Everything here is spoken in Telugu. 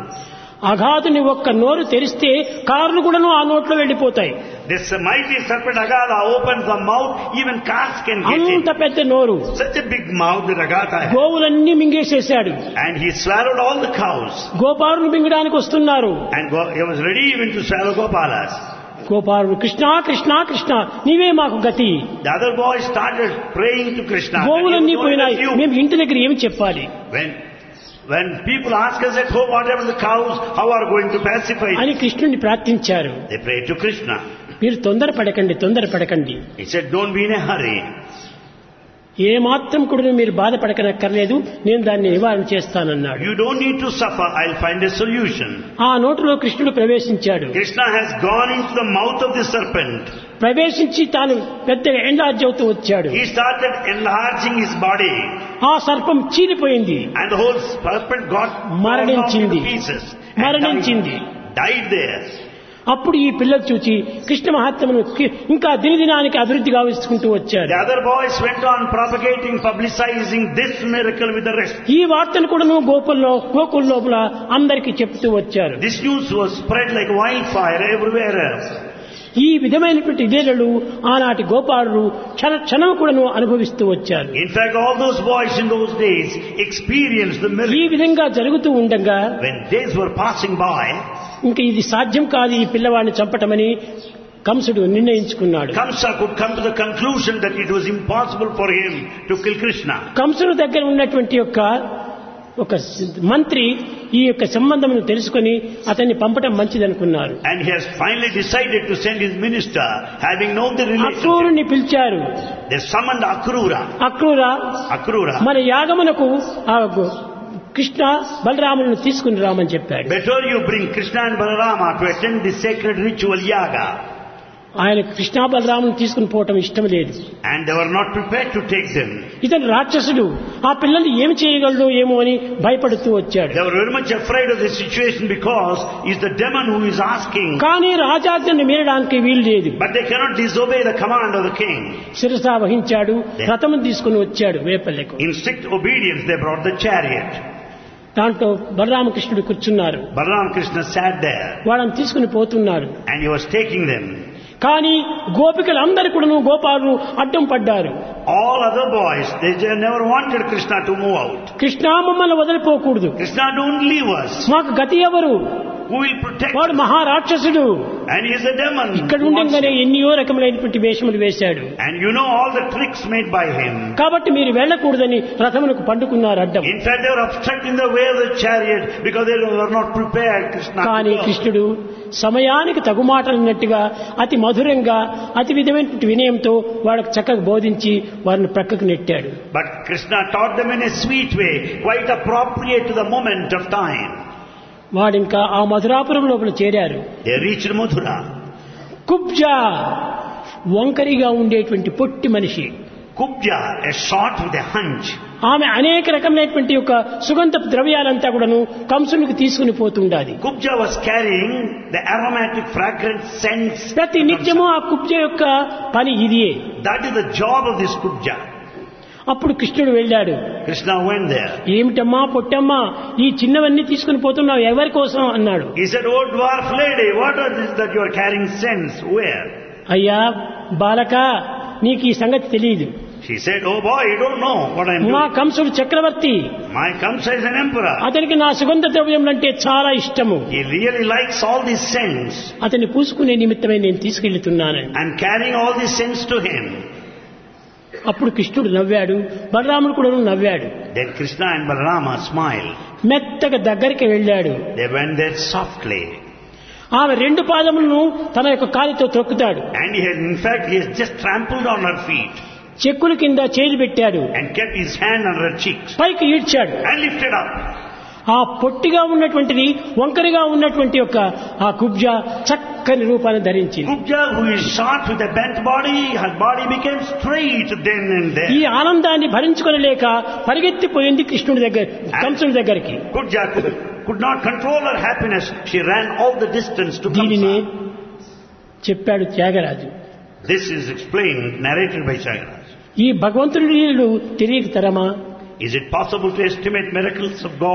అఘాతుని ఒక్క నోరు తెరిస్తే కార్లు కూడాను ఆ నోట్లో వెళ్ళిపోతాయి This mighty serpent Agatha opens the mouth, even cars can get అంత in. పెద్ద నోరు Such a big mouth that Agatha had. గోవులన్నీ మింగేసేశాడు And he swallowed all the cows. గోపారుని మింగడానికి వస్తున్నారు And go, he was ready even to swallow Gopalas. గోపాలుడు కృష్ణ కృష్ణ కృష్ణ నీవే మాకు గతి The other boy started praying to Krishna. that he గోవులన్నీ was going పోయినాయి with you. మేము ఇంటి దగ్గర ఏమి చెప్పాలి When, when people ask us at home, what happened to the cows, how are going to pacify? అని కృష్ణుని ప్రార్థించారు They prayed to Krishna. మీరు తొందరపడకండి తొందరపడకండి He said, don't be in a hurry. ఏ మాత్రం కూడా మీరు బాధపడకనక్కర్లేదు నేను దాన్ని నివారణ చేస్తానన్నాడు You don't need to suffer. I'll find a solution. ఆ నోటిలో కృష్ణుడు ప్రవేశించాడు Krishna has gone into the mouth of the serpent. ప్రవేశించి తాను పెద్దగా ఎండార్జ్ అవుతూ వచ్చాడు He started enlarging his body. ఆ సర్పం చీలిపోయింది And the whole serpent got torn off మరణించింది. into pieces. and మరణించింది. Died, died there. అప్పుడు ఈ పిల్లలు చూచి కృష్ణ మహాత్మను కి- ఇంకా దినదినానికి అభివృద్ధి గావించుకుంటూ వచ్చారు The other boys went on propagating, publicizing this miracle with the rest. ఈ వార్తను కూడాను గోకుల్లో గోకుల లోపల అందరికీ చెప్తూ వచ్చారు This news was spread like wildfire everywhere else. ఈ విధమైనటువంటి ఇదేళ్లు ఆనాటి గోపాలుడు క్షణ క్షణం కూడాను అనుభవిస్తూ వచ్చారు In fact, all those boys in those days experienced the ఈ miracle. విధంగా జరుగుతూ ఉండగా When days were passing by, ఇంక ఇది సాధ్యం కాదు ఈ పిల్లవాడిని చంపటమని కంసుడు నిర్ణయించుకున్నాడు Kamsa could come to the conclusion that it was impossible for him to kill Krishna. కంసుడు దగ్గర ఉన్నటువంటి యొక్క ఒక మంత్రి ఈ యొక్క సంబంధమును తెలుసుకొని అతన్ని పంపటం మంచిదనుకున్నారు And he has finally decided to send his minister, having known the relationship. అక్రూరుని పిలిచారు They summoned Akrura. అక్రూర Akrura. మన యాగమునకు ఆ గు- కృష్ణ బలరాములను తీసుకుని రామని చెప్పాడు Better you bring Krishna and Balarama to attend this sacred ritual yaga. ఆయన కృష్ణ బలరాములను తీసుకుని పోవటం ఇష్టం లేదు And they were not prepared to take them. ఇతను రాక్షసుడు ఆ పిల్లల్ని ఏమి చేయగలడు ఏమో అని భయపడుతూ వచ్చాడు They were very much afraid of the situation because he's the demon who is asking. కానీ రాజాజ్ఞను మీరడానికి వీలు లేదు But they cannot disobey the command of the king. శిరసా వహించాడు రథమును తీసుకుని వచ్చాడు వేపల్లెకు In strict obedience, they brought the chariot. దాంట్లో బలరామకృష్ణుడు కూర్చున్నారు Balaram Krishna sat there వాళ్ళని తీసుకుని పోతున్నారు and he was taking them. కానీ గోపికలందరూ కూడాను గోపాలు అడ్డం పడ్డారు All other boys, they just never wanted Krishna to move out. Krishna మమ్మల్ని వదిలిపోకూడదు Krishna, don't leave us. మాకు గతి ఎవరు Who will protect వాడు us? మహారాక్షసుడు And he is a demon. ఇక్కడ who wants ఉండంగానే to- ఎన్నో రకములైనటువంటి వేషములు వేశాడు And you know all the tricks made by him. కాబట్టి మీరు వెళ్ళకూడదని రథమునకు పండుకున్నారు అడ్డం In fact, they were obstructing the way of the chariot because they were not prepared, Krishna. to కానీ go. కృష్ణుడు సమయానికి తగుమాటలన్నట్టుగా అతి మధురంగా అతి విధమైన వినయంతో వాళ్ళకు చక్కగా బోధించి వారిని ప్రక్కకు నెట్టాడు But Krishna taught them in a sweet way, quite appropriate to the moment of time. వాడింకా ఆ మధురాపురం లోపల చేరారు They reached Mathura. కుబ్జా వంకరిగా ఉండేటువంటి పొట్టి మనిషి Kubja, a shot with a hunch. ఆమె అనేక రకమైనటువంటి యొక్క సుగంధ ద్రవ్యాలంతా కూడాను కంసునికి తీసుకుని పోతుండాలి Kubja was carrying the aromatic fragrant scents. ప్రతి నిత్యము ఆ కుబ్జ యొక్క పని ఇదియే That is the job of this Kubja. అప్పుడు కృష్ణుడు వెళ్ళాడు Krishna went there. ఏమిటమ్మా పొట్టమ్మా ఈ చిన్నవన్నీ తీసుకుని పోతున్నావు ఎవరి కోసం అన్నాడు He said, Oh dwarf lady, what are this that you are carrying scents? Where? అయ్యా బాలక నీకు ఈ సంగతి తెలియదు She said, Oh boy, you don't know what I'm మా doing. కంసుడు చక్రవర్తి My Kamsa is an emperor. అతనికి నా సుగంధ ద్రవ్యములంటే చాలా ఇష్టము He really likes all these scents. అతన్ని పూసుకునే నిమిత్తమై నేను తీసుకెళ్తున్నాను I'm carrying all these scents to him. అప్పుడు కృష్ణుడు నవ్వాడు బలరాముడు కూడా నవ్వాడు Then Krishna and Balarama smiled. మెత్తగా దగ్గరికి వెళ్ళాడు They went there softly. ఆమె రెండు పాదములను తన యొక్క కాలితో తొక్కుతాడు And he had, in fact, he has just trampled on her feet చెక్కుల కింద చేయి పెట్టాడు and kept his hand on her cheeks పైకి ఈడ్చాడు and lifted up. ఆ పొట్టిగా ఉన్నటువంటిది వంకరిగా ఉన్నటువంటి యొక్క ఆ కుబ్జ చక్కని రూపాన్ని ధరించింది Kubja, who is short with a bent body, her body became straight then and ఈ there. ఆనందాన్ని భరించుకొనలేక పరిగెత్తిపోయింది కృష్ణుడి దగ్గర కంసుడి దగ్గరికి Kubja could, could not control her happiness. She ran all the distance to దీనిని Kamsa. చెప్పాడు Tyagaraju This is explained, narrated by Chagraj. ఈ భగవంతుడి లీలలు తెలియక తరమా Is it possible to estimate miracles of God?